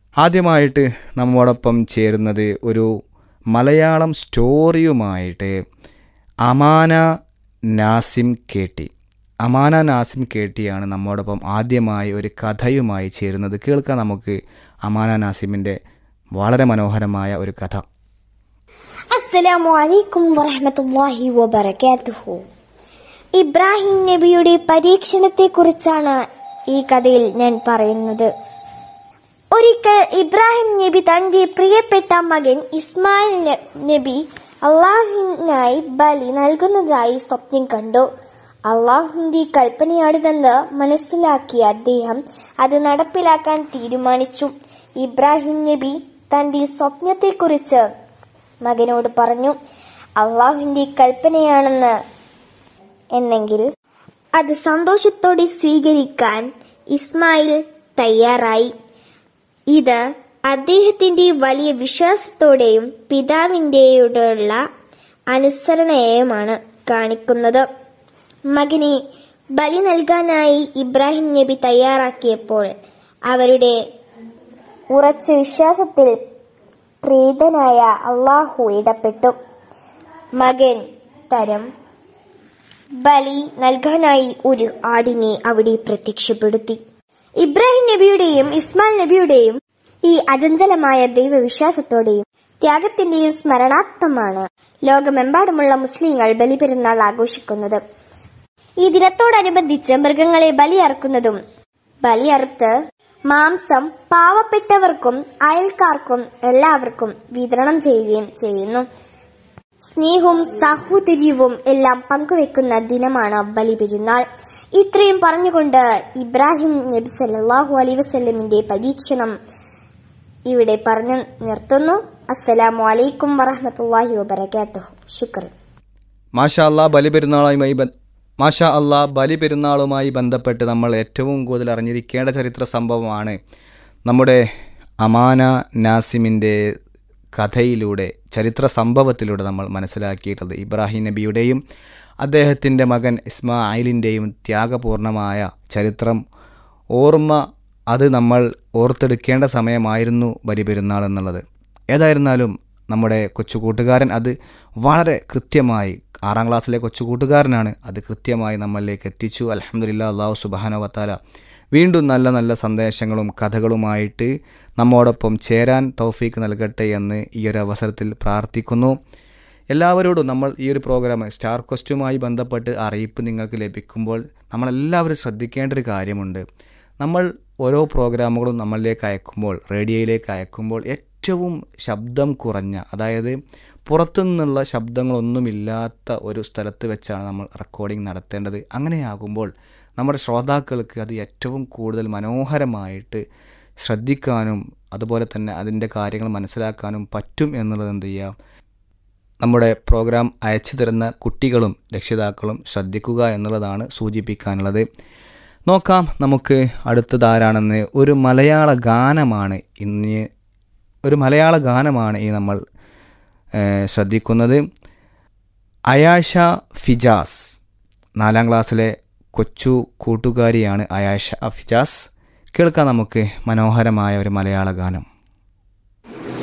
ആദ്യമായിട്ട് നമ്മോടൊപ്പം ചേരുന്നത് ഒരു മലയാളം സ്റ്റോറിയുമായിട്ട് അമാന നാസിം കേട്ടി അമാന നാസിം കേട്ടിയാണ് നമ്മോടൊപ്പം ആദ്യമായി ഒരു കഥയുമായി ചേരുന്നത് കേൾക്കാം നമുക്ക് അമാന നാസിമിൻ്റെ വളരെ മനോഹരമായ ഒരു കഥ അസ്സലാമു അലൈക്കും വറഹ്മത്തുള്ളാഹി വബറകാതുഹു ഇബ്രാഹിം നബിയുടെ പരീക്ഷണത്തെക്കുറിച്ചാണ് ഈ കഥയിൽ ഞാൻ പറയുന്നത് ഒരിക്കൽ ഇബ്രാഹിം നബി തന്റെ പ്രിയപ്പെട്ട മകൻ ഇസ്മായിൽ ന- നബി അള്ളാഹുവിനായി ബലി നൽകുന്നതായി സ്വപ്നം കണ്ടു അള്ളാഹുവിന്റെ കൽപ്പനയാണിതെന്ന് മനസ്സിലാക്കിയ അദ്ദേഹം അത് നടപ്പിലാക്കാൻ തീരുമാനിച്ചു ഇബ്രാഹിം നബി തന്റെ സ്വപ്നത്തെക്കുറിച്ച് മകനോട് പറഞ്ഞു അള്ളാഹുവിന്റെ കൽപ്പനയാണെന്ന് എന്നെങ്കിൽ അത് സന്തോഷത്തോടെ സ്വീകരിക്കാൻ ഇസ്മായിൽ തയ്യാറായി ഇത് അദ്ദേഹത്തിന്റെ വലിയ വിശ്വാസത്തോടെയും പിതാവിന്റെയോടുള്ള അനുസരണയെയുമാണ് കാണിക്കുന്നത് മകനെ ബലി നൽകാനായി ഇബ്രാഹിം നബി തയ്യാറാക്കിയപ്പോൾ അവരുടെ ഉറച്ച വിശ്വാസത്തിൽ പ്രീതനായ അള്ളാഹു ഇടപെട്ടു മകൻ തരം ബലി നൽകാനായി ഒരു ആടിനെ അവിടെ പ്രത്യക്ഷപ്പെടുത്തി ഇബ്രാഹിം നബിയുടെയും ഇസ്മായിൽ നബിയുടെയും ഈ അചഞ്ചലമായ ദൈവവിശ്വാസത്തോടെയും ത്യാഗത്തിന്റെയും സ്മരണാർത്ഥമാണ് ലോകമെമ്പാടുമുള്ള മുസ്ലിങ്ങൾ ബലിപെരുന്നാൾ ആഘോഷിക്കുന്നത് ഈ ദിനത്തോടനുബന്ധിച്ച് മൃഗങ്ങളെ ബലിയറുക്കുന്നതും ബലിയറുത്ത് മാംസം പാവപ്പെട്ടവർക്കും അയൽക്കാർക്കും എല്ലാവർക്കും വിതരണം ചെയ്യുകയും ചെയ്യുന്നു സ്നേഹവും സാഹോദര്യവും എല്ലാം പങ്കുവെക്കുന്ന ദിനമാണ് ബലിപെരുന്നാൾ ഇത്രയും പറഞ്ഞുകൊണ്ട് ഇബ്രാഹിം നബി സല്ലല്ലാഹു അലൈഹി വസല്ലമിന്റെ പരീക്ഷണം ഇവിടെ പറഞ്ഞു നിർത്തുന്നു അസ്സലാമു അലൈക്കും വറഹ്മത്തുള്ളാഹി വബറകാതുഹു ശുക്രൻ മാഷാ അല്ലാ ബലി പെരുന്നാളുമായി ബ- മാഷാ അല്ലാ ബലി പെരുന്നാളുമായി ബന്ധപ്പെട്ട് നമ്മൾ ഏറ്റവും കൂടുതൽ അറിഞ്ഞിരിക്കേണ്ട ചരിത്ര സംഭവമാണ് നമ്മുടെ അമാന നാസിമിൻ്റെ കഥയിലൂടെ ചരിത്ര സംഭവത്തിലൂടെ നമ്മൾ മനസ്സിലാക്കിയിട്ടുള്ളത് ഇബ്രാഹിം നബിയുടെയും അദ്ദേഹത്തിൻ്റെ മകൻ ഇസ്മായിലിൻ്റെയും ത്യാഗപൂർണമായ ചരിത്രം ഓർമ്മ അത് നമ്മൾ ഓർത്തെടുക്കേണ്ട സമയമായിരുന്നു ബലിപെരുന്നാൾ എന്നുള്ളത് ഏതായിരുന്നാലും നമ്മുടെ കൊച്ചു കൂട്ടുകാരൻ അത് വളരെ കൃത്യമായി ആറാം ക്ലാസ്സിലെ കൊച്ചു കൂട്ടുകാരനാണ് അത് കൃത്യമായി നമ്മളിലേക്ക് എത്തിച്ചു അലഹമുല്ല അള്ളാഹു സുബാന വത്താല വീണ്ടും നല്ല നല്ല സന്ദേശങ്ങളും കഥകളുമായിട്ട് നമ്മോടൊപ്പം ചേരാൻ തൗഫീക്ക് നൽകട്ടെ എന്ന് ഈ ഒരു അവസരത്തിൽ പ്രാർത്ഥിക്കുന്നു എല്ലാവരോടും നമ്മൾ ഈ ഒരു പ്രോഗ്രാം സ്റ്റാർ ക്വസ്റ്റുമായി ബന്ധപ്പെട്ട് അറിയിപ്പ് നിങ്ങൾക്ക് ലഭിക്കുമ്പോൾ നമ്മളെല്ലാവരും ശ്രദ്ധിക്കേണ്ട ഒരു കാര്യമുണ്ട് നമ്മൾ ഓരോ പ്രോഗ്രാമുകളും നമ്മളിലേക്ക് അയക്കുമ്പോൾ റേഡിയോയിലേക്ക് അയക്കുമ്പോൾ ഏറ്റവും ശബ്ദം കുറഞ്ഞ അതായത് പുറത്തുനിന്നുള്ള ശബ്ദങ്ങളൊന്നുമില്ലാത്ത ഒരു സ്ഥലത്ത് വെച്ചാണ് നമ്മൾ റെക്കോർഡിംഗ് നടത്തേണ്ടത് അങ്ങനെയാകുമ്പോൾ നമ്മുടെ ശ്രോതാക്കൾക്ക് അത് ഏറ്റവും കൂടുതൽ മനോഹരമായിട്ട് ശ്രദ്ധിക്കാനും അതുപോലെ തന്നെ അതിൻ്റെ കാര്യങ്ങൾ മനസ്സിലാക്കാനും പറ്റും എന്നുള്ളത് എന്ത് ചെയ്യുക നമ്മുടെ പ്രോഗ്രാം അയച്ചു തരുന്ന കുട്ടികളും രക്ഷിതാക്കളും ശ്രദ്ധിക്കുക എന്നുള്ളതാണ് സൂചിപ്പിക്കാനുള്ളത് നോക്കാം നമുക്ക് അടുത്തതാരാണെന്ന് ഒരു മലയാള ഗാനമാണ് ഇന്ന് ഒരു മലയാള ഗാനമാണ് ഈ നമ്മൾ ഏഹ്, ശ്രദ്ധിക്കുന്നത് അയാഷ ഫിജാസ് നാലാം ക്ലാസ്സിലെ കൊച്ചു കൂട്ടുകാരിയാണ് അയാഷ ഫിജാസ് കേൾക്കാം നമുക്ക് മനോഹരമായ ഒരു മലയാള ഗാനം